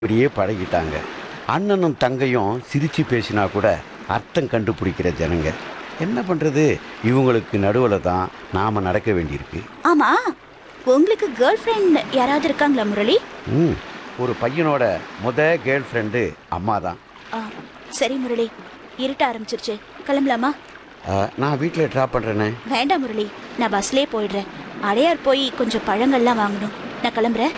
இப்படியே பழகிட்டாங்க அண்ணனும் தங்கையும் சிரிச்சு பேசினா கூட அர்த்தம் கண்டுபிடிக்கிற ஜனங்க என்ன பண்றது இவங்களுக்கு நடுவில் தான் நாம நடக்க வேண்டியிருக்கு ஆமா உங்களுக்கு கேர்ள் ஃப்ரெண்ட் யாராவது இருக்காங்களா முரளி ம் ஒரு பையனோட முத கேர்ள் ஃப்ரெண்டு அம்மா தான் ஆ, சரி முரளி இருட்ட ஆரம்பிச்சிருச்சு கிளம்பலாமா நான் வீட்டில் ட்ராப் பண்ணுறேனே வேண்டாம் முரளி நான் பஸ்லயே போயிடுறேன் அடையார் போய் கொஞ்சம் பழங்கள்லாம் வாங்கணும் நான் கிளம்புறேன்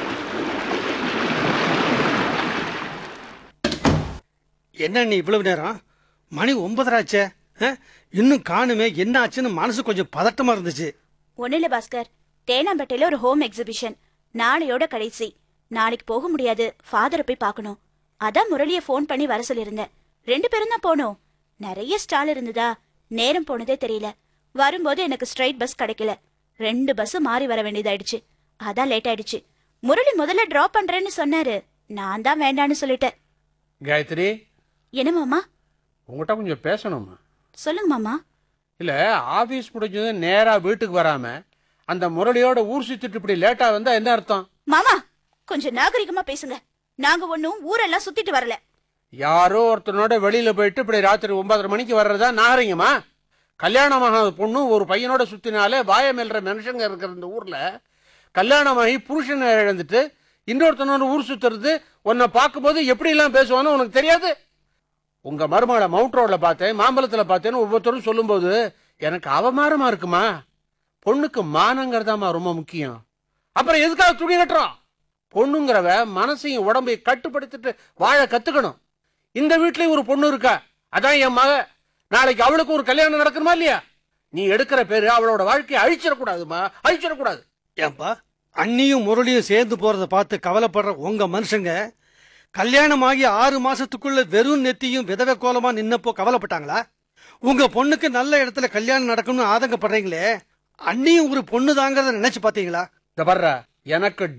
என்ன நீ இவ்வளவு நேரம் மணி ஒன்பதராச்சே ஆ? இன்னும் காணுமே என்ன ஆச்சுன்னு மனசு கொஞ்சம் பதட்டமா இருந்துச்சு ஒன்றும் இல்லை பாஸ்கர் தேனாம்பேட்டையில் ஒரு ஹோம் எக்ஸிபிஷன் நாளையோட கடைசி நாளைக்கு போக முடியாது ஃபாதரை போய் பார்க்கணும் அதான் முரளியை ஃபோன் பண்ணி வர சொல்லியிருந்தேன் ரெண்டு பேரும் தான் போனோம் நிறைய ஸ்டால் இருந்ததா நேரம் போனதே தெரியல வரும்போது எனக்கு ஸ்ட்ரைட் பஸ் கிடைக்கல ரெண்டு பஸ் மாறி வர வேண்டியதாயிடுச்சு அதான் லேட் ஆயிடுச்சு முரளி முதல்ல டிராப் பண்றேன்னு சொன்னாரு நான் தான் வேண்டான்னு சொல்லிட்டேன் காயத்ரி என்ன மாமா உங்ககிட்ட கொஞ்சம் பேசணுமா சொல்லுங்க மாமா இல்ல ஆபீஸ் முடிஞ்சதும் நேரா வீட்டுக்கு வராம அந்த முரளியோட ஊர் சுத்திட்டு இப்படி லேட்டா வந்தா என்ன அர்த்தம் மாமா கொஞ்சம் நாகரிகமா பேசுங்க நாங்க ஒன்னும் ஊரெல்லாம் சுத்திட்டு வரல யாரோ ஒருத்தனோட வெளியில போயிட்டு இப்படி ராத்திரி ஒன்பதரை மணிக்கு வர்றதா நாகரிகமா கல்யாணமாகாத பொண்ணு ஒரு பையனோட சுத்தினாலே வாய மேல்ற மனுஷங்க இருக்கிற இந்த ஊர்ல கல்யாணமாகி புருஷனை இழந்துட்டு இன்னொருத்தனோட ஊர் சுத்துறது உன்னை பார்க்கும்போது எப்படி எல்லாம் பேசுவான்னு உனக்கு தெரியாது உங்க மருமகளை மவுண்ட் ரோட்ல பார்த்தேன் மாம்பழத்துல பார்த்தேன்னு ஒவ்வொருத்தரும் சொல்லும்போது எனக்கு அவமானமா இருக்குமா பொண்ணுக்கு மானங்கிறதாம்மா ரொம்ப முக்கியம் அப்புறம் எதுக்காக துணி கட்டுறோம் பொண்ணுங்கிறவ மனசையும் உடம்பையும் கட்டுப்படுத்திட்டு வாழ கத்துக்கணும் இந்த வீட்லயும் ஒரு பொண்ணு இருக்கா அதான் என் மக நாளைக்கு அவளுக்கு ஒரு கல்யாணம் நடக்கணுமா இல்லையா நீ எடுக்கிற பேரு அவளோட வாழ்க்கையை அழிச்சிடக்கூடாதுமா அழிச்சிடக்கூடாது ஏன்பா அண்ணியும் முரளியும் சேர்ந்து போறத பார்த்து கவலைப்படுற உங்க மனுஷங்க கல்யாணமாகி ஆறு மாசத்துக்குள்ள வெறும் நெத்தியும் விதவை கோலமா நின்னப்போ கவலைப்பட்டாங்களா உங்க பொண்ணுக்கு நல்ல இடத்துல கல்யாணம் நடக்கணும்னு ஆதங்கப்படுறீங்களே அண்ணியும் ஒரு பொண்ணு தாங்கிறத நினைச்சு பாத்தீங்களா இந்த வர்ற எனக்கு